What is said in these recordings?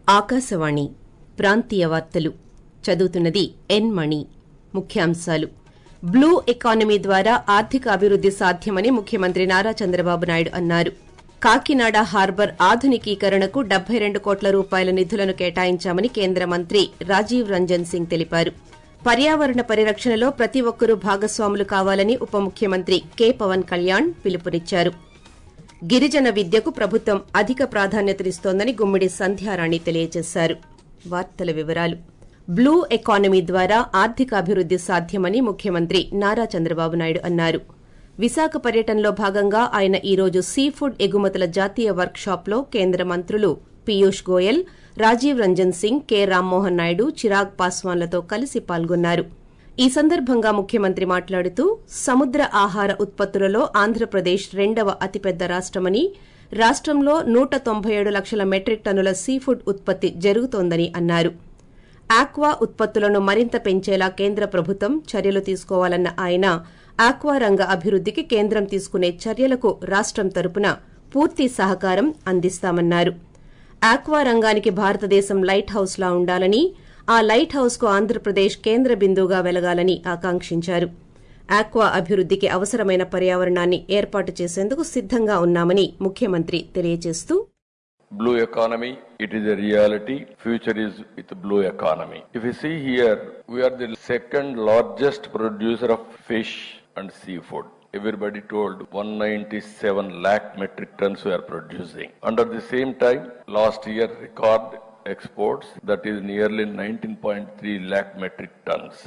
ఆకాశవాణి ప్రాంతీయ వార్తలు చదువుతున్నది ఎన్ మణి ముఖ్యాంశాలు బ్లూ ఎకానమీ ద్వారా ఆర్థిక అభివృద్ది సాధ్యమని ముఖ్యమంత్రి నారా చంద్రబాబు నాయుడు అన్నారు కాకినాడ హార్బర్ ఆధునికీకరణకు డెబ్బై రెండు కోట్ల రూపాయల నిధులను కేటాయించామని కేంద్ర మంత్రి రాజీవ్ రంజన్ సింగ్ తెలిపారు పర్యావరణ పరిరక్షణలో ప్రతి ఒక్కరూ భాగస్వాములు కావాలని ఉప ముఖ్యమంత్రి కె పవన్ కళ్యాణ్ పిలుపునిచ్చారు గిరిజన విద్యకు ప్రభుత్వం అధిక ప్రాధాన్యతనిస్తోందని గుమ్మిడి సంధ్యారాణి తెలియజేశారు వార్తల వివరాలు బ్లూ ఎకానమీ ద్వారా ఆర్థిక అభివృద్ది సాధ్యమని ముఖ్యమంత్రి నారా చంద్రబాబు నాయుడు అన్నారు విశాఖ పర్యటనలో భాగంగా ఆయన ఈ రోజు సీ ఫుడ్ ఎగుమతుల జాతీయ వర్క్ షాప్లో కేంద్ర మంత్రులు పీయూష్ గోయల్ రాజీవ్ రంజన్ సింగ్ కె రామ్మోహన్ నాయుడు చిరాగ్ పాస్వాన్లతో కలిసి పాల్గొన్నారు ఈ సందర్భంగా ముఖ్యమంత్రి మాట్లాడుతూ సముద్ర ఆహార ఉత్పత్తులలో ఆంధ్రప్రదేశ్ రెండవ అతిపెద్ద రాష్టమని రాష్టంలో నూట తొంభై ఏడు లక్షల మెట్రిక్ టన్నుల సీఫుడ్ ఉత్పత్తి జరుగుతోందని అన్నారు ఆక్వా ఉత్పత్తులను మరింత పెంచేలా కేంద్ర ప్రభుత్వం చర్యలు తీసుకోవాలన్న ఆయన ఆక్వా రంగ అభివృద్దికి కేంద్రం తీసుకునే చర్యలకు రాష్టం తరపున పూర్తి సహకారం అందిస్తామన్నారు ఆక్వా రంగానికి భారతదేశం లైట్ హౌస్లా ఉండాలని ఆ లైట్ హౌస్ కు ఆంధ్రప్రదేశ్ కేంద్ర బిందువుగా వెలగాలని ఆకాంక్షించారు ఆక్వా అభివృద్దికి అవసరమైన పర్యావరణాన్ని ఏర్పాటు చేసేందుకు సిద్దంగా ఉన్నామని ముఖ్యమంత్రి తెలియజేస్తూ Blue economy, it is a reality. Future is with blue economy. If you see here, we are the second largest producer of fish and seafood. Everybody told 197 lakh metric tons we are producing. Under the same time, last year record exports that is nearly 19.3 lakh metric tons,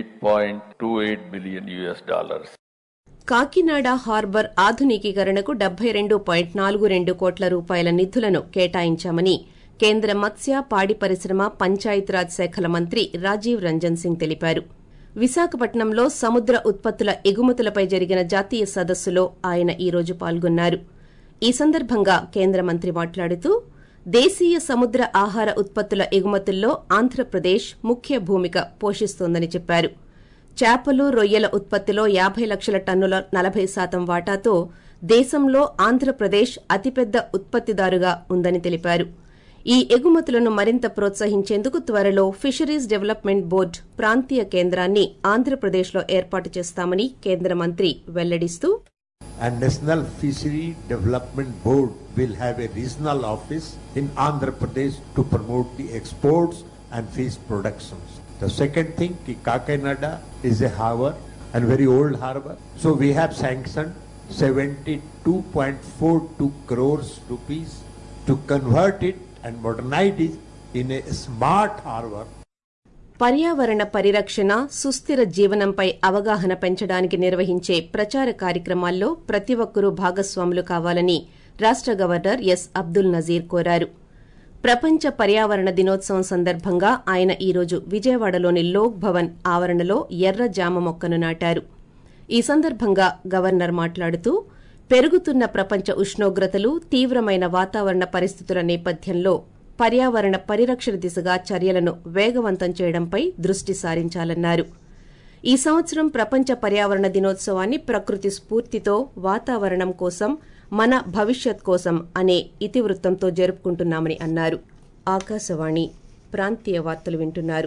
8.28 billion US dollars. Kakinada harbour ఆధునికీకరణకు డెబ్బై రెండు point నాలుగు రెండు కోట్ల రూపాయల నిధులను కేటాయించామని కేంద్ర మత్స్య పాడి పరిశ్రమ పంచాయతీరాజ్ శాఖల మంత్రి రాజీవ్ రంజన్ సింగ్ తెలిపారు విశాఖపట్నంలో సముద్ర ఉత్పత్తుల ఎగుమతులపై జరిగిన జాతీయ సదస్సులో ఆయన ఈ రోజు పాల్గొన్నారు ఈ సందర్భంగా కేంద్ర మంత్రి మాట్లాడుతూ దేశీయ సముద్ర ఆహార ఉత్పత్తుల ఎగుమతుల్లో ఆంధ్రప్రదేశ్ ముఖ్య భూమిక పోషిస్తోందని చెప్పారు చేపలు రొయ్యల ఉత్పత్తిలో యాభై లక్షల టన్నుల నలభై శాతం వాటాతో దేశంలో ఆంధ్రప్రదేశ్ అతిపెద్ద ఉత్పత్తిదారుగా ఉందని తెలిపారు ఈ ఎగుమతులను మరింత ప్రోత్సహించేందుకు త్వరలో ఫిషరీస్ డెవలప్మెంట్ బోర్డు ప్రాంతీయ కేంద్రాన్ని ఆంధ్రప్రదేశ్లో ఏర్పాటు చేస్తామని కేంద్ర మంత్రి వెల్లడిస్తూ and National Fishery Development Board will have a regional office in Andhra Pradesh to promote the exports and fish productions. The second thing, ki Kakinada is a harbor and very old harbor. So we have sanctioned 72.42 crores rupees to convert it and modernize it in a smart harbor పర్యావరణ పరిరక్షణ సుస్థిర జీవనంపై అవగాహన పెంచడానికి నిర్వహించే ప్రచార కార్యక్రమాల్లో ప్రతి ఒక్కరూ భాగస్వాములు కావాలని రాష్ట గవర్నర్ ఎస్ అబ్దుల్ నజీర్ కోరారు ప్రపంచ పర్యావరణ దినోత్సవం సందర్భంగా ఆయన ఈ రోజు విజయవాడలోని లోక్ భవన్ ఆవరణలో ఎర్ర జామ మొక్కను నాటారు ఈ సందర్భంగా గవర్నర్ మాట్లాడుతూ పెరుగుతున్న ప్రపంచ ఉష్ణోగ్రతలు తీవ్రమైన వాతావరణ పరిస్థితుల నేపథ్యంలో పర్యావరణ పరిరక్షణ దిశగా చర్యలను వేగవంతం చేయడంపై దృష్టి సారించాలన్నారు ఈ సంవత్సరం ప్రపంచ పర్యావరణ దినోత్సవాన్ని ప్రకృతి స్ఫూర్తితో వాతావరణం కోసం మన భవిష్యత్ కోసం అనే ఇతివృత్తంతో జరుపుకుంటున్నామని అన్నారు ఆకాశవాణి ప్రాంతీయ వార్తలు వింటున్నారు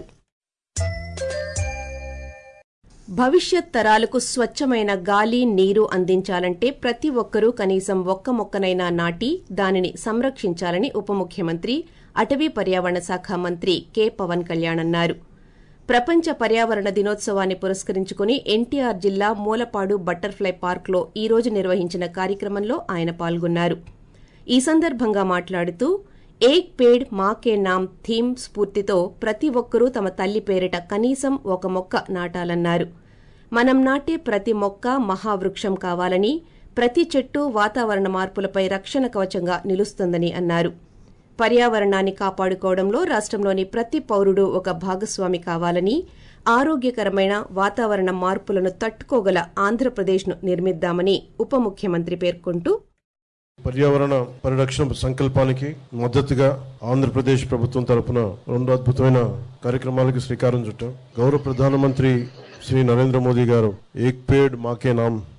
భవిష్యత్ తరాలకు స్వచ్ఛమైన గాలి నీరు అందించాలంటే ప్రతి ఒక్కరూ కనీసం ఒక్క మొక్కనైనా నాటి దానిని సంరక్షించాలని ఉప ముఖ్యమంత్రి అటవీ పర్యావరణ శాఖ మంత్రి కె పవన్ కళ్యాణ్ అన్నారు ప్రపంచ పర్యావరణ దినోత్సవాన్ని పురస్కరించుకుని ఎన్టీఆర్ జిల్లా మూలపాడు బటర్ఫ్లై పార్క్లో ఈ రోజు నిర్వహించిన కార్యక్రమంలో ఆయన పాల్గొన్నారు ఈ సందర్భంగా మాట్లాడుతూ ఏక్ పేడ్ మాకే నామ్ థీమ్ స్ఫూర్తితో ప్రతి ఒక్కరూ తమ తల్లి పేరిట కనీసం ఒక మొక్క నాటాలన్నారు మనం నాటే ప్రతి మొక్క మహావృక్షం కావాలని ప్రతి చెట్టు వాతావరణ మార్పులపై రక్షణ కవచంగా నిలుస్తుందని అన్నారు పర్యావరణాన్ని కాపాడుకోవడంలో రాష్టంలోని ప్రతి పౌరుడు ఒక భాగస్వామి కావాలని ఆరోగ్యకరమైన వాతావరణ మార్పులను తట్టుకోగల ఆంధ్రప్రదేశ్ను నిర్మిద్దామని ఉప ముఖ్యమంత్రి పేర్కొంటూ పర్యావరణ పరిరక్షణ సంకల్పానికి మద్దతుగా ఆంధ్రప్రదేశ్ ప్రభుత్వం తరపున రెండు అద్భుతమైన కార్యక్రమాలకు శ్రీకారం చుట్టాం గౌరవ ప్రధానమంత్రి శ్రీ నరేంద్ర మోదీ గారు ఏక్ పేడ్ మాకే నామ్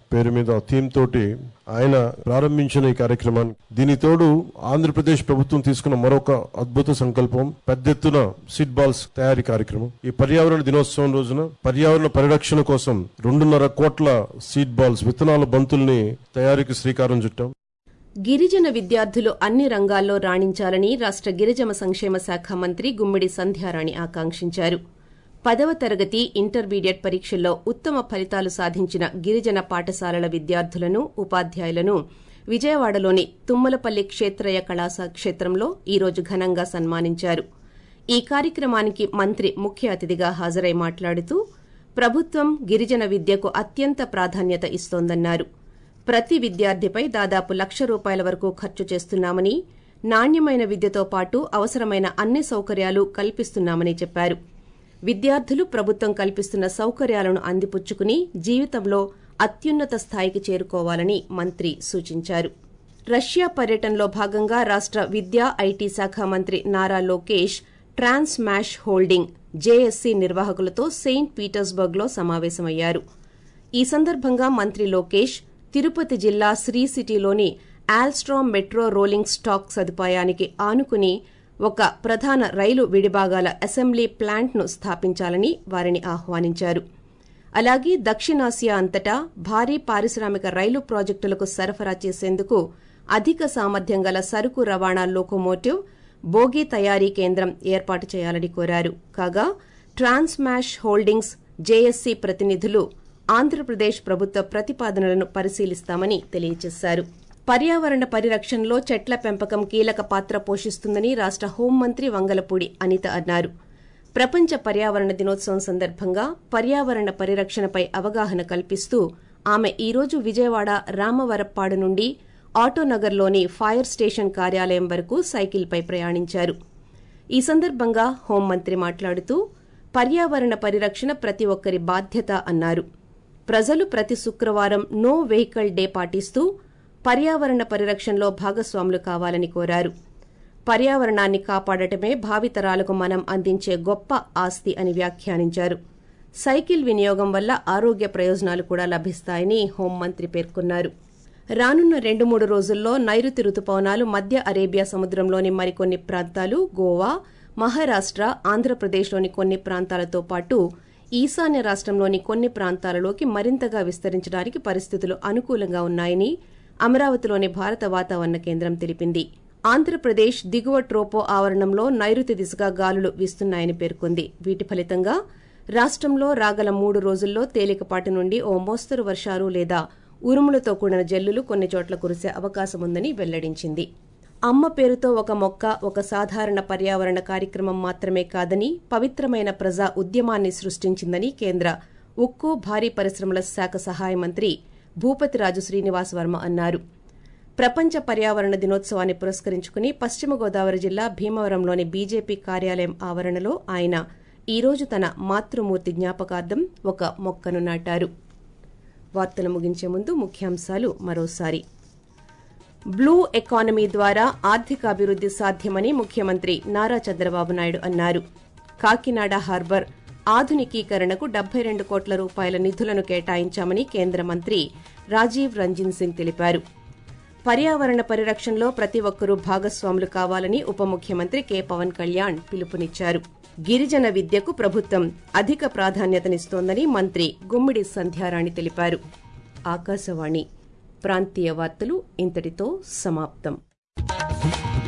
పేరు మీద థీమ్ తోటి ఆయన ప్రారంభించిన ఈ కార్యక్రమాన్ని దీని తోడు ఆంధ్రప్రదేశ్ ప్రభుత్వం తీసుకున్న మరొక అద్భుత సంకల్పం పెద్ద ఎత్తున సీడ్ బాల్స్ తయారీ కార్యక్రమం ఈ పర్యావరణ దినోత్సవం రోజున పర్యావరణ పరిరక్షణ కోసం రెండున్నర కోట్ల సీడ్ బాల్స్ విత్తనాల బంతుల్ని తయారీకి శ్రీకారం చుట్టాం గిరిజన విద్యార్థులు అన్ని రంగాల్లో రాణించాలని రాష్ట గిరిజన సంక్షేమ శాఖ మంత్రి గుమ్మిడి సంధ్యారాణి ఆకాంక్షించారు పదవ తరగతి ఇంటర్మీడియట్ పరీక్షల్లో ఉత్తమ ఫలితాలు సాధించిన గిరిజన పాఠశాలల విద్యార్థులను ఉపాధ్యాయులను విజయవాడలోని తుమ్మలపల్లి క్షేత్రయ కళాశా క్షేత్రంలో ఈరోజు ఘనంగా సన్మానించారు ఈ కార్యక్రమానికి మంత్రి ముఖ్య అతిథిగా హాజరై మాట్లాడుతూ ప్రభుత్వం గిరిజన విద్యకు అత్యంత ప్రాధాన్యత ఇస్తోందన్నారు ప్రతి విద్యార్థిపై దాదాపు లక్ష రూపాయల వరకు ఖర్చు చేస్తున్నామని నాణ్యమైన విద్యతో పాటు అవసరమైన అన్ని సౌకర్యాలు కల్పిస్తున్నామని చెప్పారు విద్యార్థులు ప్రభుత్వం కల్పిస్తున్న సౌకర్యాలను అందిపుచ్చుకుని జీవితంలో అత్యున్నత స్థాయికి చేరుకోవాలని మంత్రి సూచించారు రష్యా పర్యటనలో భాగంగా రాష్ట విద్యా ఐటీ శాఖ మంత్రి Nara Lokesh Transmashholding JSC నిర్వాహకులతో సెయింట్ పీటర్స్బర్గ్లో సమావేశమయ్యారు ఈ సందర్భంగా మంత్రి లోకేష్ తిరుపతి జిల్లా శ్రీ సిటీలోని ఆల్స్ట్రామ్ మెట్రో రోలింగ్ స్టాక్ సదుపాయానికి ఆనుకుని ఒక ప్రధాన రైలు విడిభాగాల అసెంబ్లీ ప్లాంట్ను స్థాపించాలని వారిని ఆహ్వానించారు అలాగే దక్షిణాసియా అంతటా భారీ పారిశ్రామిక రైలు ప్రాజెక్టులకు సరఫరా చేసేందుకు అధిక సామర్థ్యం గల సరుకు రవాణా లోకోమోటివ్ బోగీ తయారీ కేంద్రం ఏర్పాటు చేయాలని కోరారు కాగా ట్రాన్స్మాష్ హోల్డింగ్స్ జేఎస్సీ ప్రతినిధులు ఆంధ్రప్రదేశ్ ప్రభుత్వ ప్రతిపాదనలను పరిశీలిస్తామని తెలియజేశారు పర్యావరణ పరిరక్షణలో చెట్ల పెంపకం కీలక పాత్ర పోషిస్తుందని రాష్ట హోంమంత్రి వంగలపూడి అనిత అన్నారు ప్రపంచ పర్యావరణ దినోత్సవం సందర్భంగా పర్యావరణ పరిరక్షణపై అవగాహన కల్పిస్తూ ఆమె ఈరోజు విజయవాడ రామవరప్పాడు నుండి ఆటోనగర్లోని ఫైర్ స్టేషన్ కార్యాలయం వరకు సైకిల్పై ప్రయాణించారు ఈ సందర్భంగా హోంమంత్రి మాట్లాడుతూ పర్యావరణ పరిరక్షణ ప్రతి ఒక్కరి బాధ్యత అన్నారు ప్రజలు ప్రతి శుక్రవారం నో వెహికల్ డే పాటిస్తూ పర్యావరణ పరిరక్షణలో భాగస్వాములు కావాలని కోరారు పర్యావరణాన్ని కాపాడటమే భావితరాలకు మనం అందించే గొప్ప ఆస్తి అని వ్యాఖ్యానించారు సైకిల్ వినియోగం వల్ల ఆరోగ్య ప్రయోజనాలు కూడా లభిస్తాయని హోంమంత్రి పేర్కొన్నారు రానున్న రెండు మూడు రోజుల్లో నైరుతి రుతుపవనాలు మధ్య అరేబియా సముద్రంలోని మరికొన్ని ప్రాంతాలు గోవా మహారాష్ట ఆంధ్రప్రదేశ్లోని కొన్ని ప్రాంతాలతో పాటు ఈశాన్య రాష్టంలోని కొన్ని ప్రాంతాలలోకి మరింతగా విస్తరించడానికి పరిస్థితులు అనుకూలంగా ఉన్నాయని అమరావతిలోని భారత వాతావరణ కేంద్రం తెలిపింది ఆంధ్రప్రదేశ్ దిగువ ట్రోపో ఆవరణంలో నైరుతి దిశగా గాలులు వీస్తున్నాయని పేర్కొంది వీటి ఫలితంగా రాష్టంలో రాగల మూడు రోజుల్లో తేలికపాటి నుండి ఓ మోస్తరు వర్షాలు లేదా ఉరుములతో కూడిన జల్లులు కొన్ని చోట్ల కురిసే అవకాశముందని వెల్లడించింది అమ్మ పేరుతో ఒక మొక్క ఒక సాధారణ పర్యావరణ కార్యక్రమం మాత్రమే కాదని పవిత్రమైన ప్రజా ఉద్యమాన్ని సృష్టించిందని కేంద్ర ఉక్కు భారీ పరిశ్రమల శాఖ సహాయ మంత్రి భూపతిరాజు శ్రీనివాస్ వర్మ అన్నారు ప్రపంచ పర్యావరణ దినోత్సవాన్ని పురస్కరించుకుని పశ్చిమ గోదావరి జిల్లా భీమవరంలోని బీజేపీ కార్యాలయం ఆవరణలో ఆయన ఈ రోజు తన మాతృమూర్తి జ్ఞాపకార్థం ఒక మొక్కను నాటారు వార్తలు ముగించే ముందు ముఖ్యాంశాలు మరోసారి బ్లూ ఎకానమీ ద్వారా ఆర్థికాభివృద్ది సాధ్యమని ముఖ్యమంత్రి నారా చంద్రబాబు నాయుడు అన్నారు కాకినాడ హార్బర్ ఆధునికీకరణకు డెబ్బై రెండు కోట్ల రూపాయల నిధులను కేటాయించామని కేంద్ర మంత్రి రాజీవ్ రంజన్ సింగ్ తెలిపారు పర్యావరణ పరిరక్షణలో ప్రతి ఒక్కరూ భాగస్వాములు కావాలని ఉప ముఖ్యమంత్రి కె పవన్ కళ్యాణ్ పిలుపునిచ్చారు గిరిజన విద్యకు ప్రభుత్వం అధిక ప్రాధాన్యతనిస్తోందని మంత్రి గుమ్మిడి సంధ్యారాణి తెలిపారు ఆకాశవాణి ప్రాంతీయ వార్తలు ఇంతటితో సమాప్తం